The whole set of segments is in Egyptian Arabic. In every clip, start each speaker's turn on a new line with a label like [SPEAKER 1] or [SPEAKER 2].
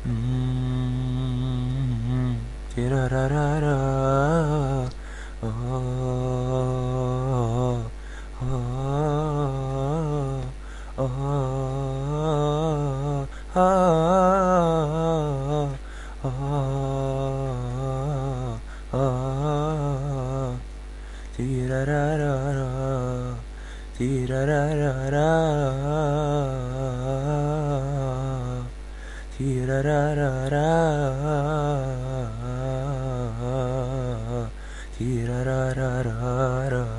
[SPEAKER 1] تيرارارارا آه آه آه آه آه آه تيرارارارا تيرارارارا تيرارارارا تيرارارارا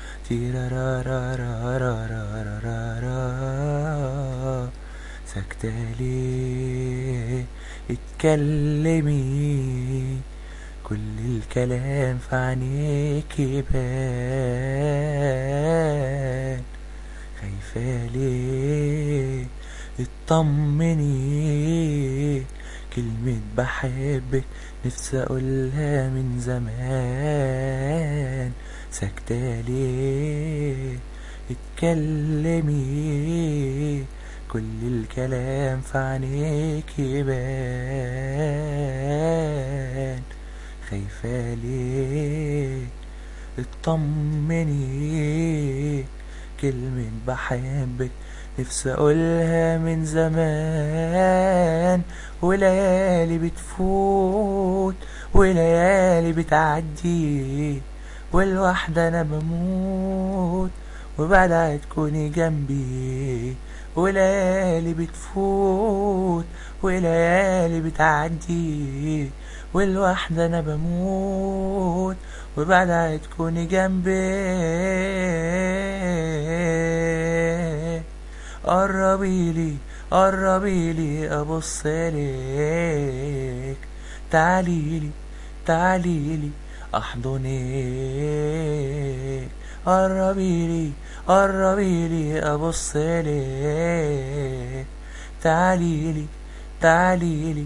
[SPEAKER 1] تيرارارارا ساكتة ليه اتكلمي كل الكلام في عينيك يبان خايفة ليه اطمني كلمة بحبك نفسي اقولها من زمان ساكتة ليه اتكلمي كل الكلام في عينيك يبان خايفة ليه اطمني كلمة بحبك نفسي اقولها من زمان وليالي بتفوت وليالي بتعدي والوحدة انا بموت وبعدها تكوني جنبي وليالي بتفوت وليالي بتعدي والوحدة انا بموت وبعدها تكوني جنبي قربيلي قربيلي ابص لك تعاليلي تعاليلي احضنك قربيلي قربيلي ابص لك تعاليلي تعاليلي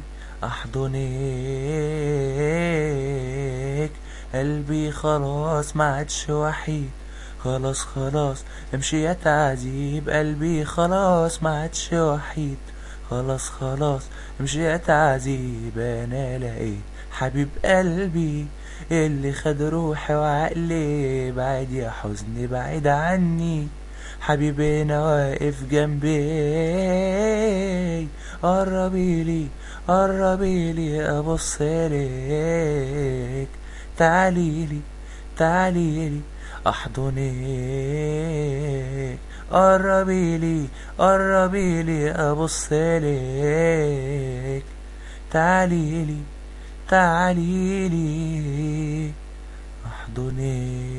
[SPEAKER 1] احضنك قلبي خلاص ما عادش وحيد خلاص خلاص امشي يا تعذيب قلبي خلاص ما عادش وحيد خلاص خلاص امشي يا تعذيب انا لقيت حبيب قلبي اللي خد روحي وعقلي بعد يا حزن بعيد عني حبيبي انا واقف جنبي قربيلي قربيلي ابص لك تعاليلي تعاليلي احضنك قربيلي قربيلي ابص لك تعاليلي تعاليلي احضنك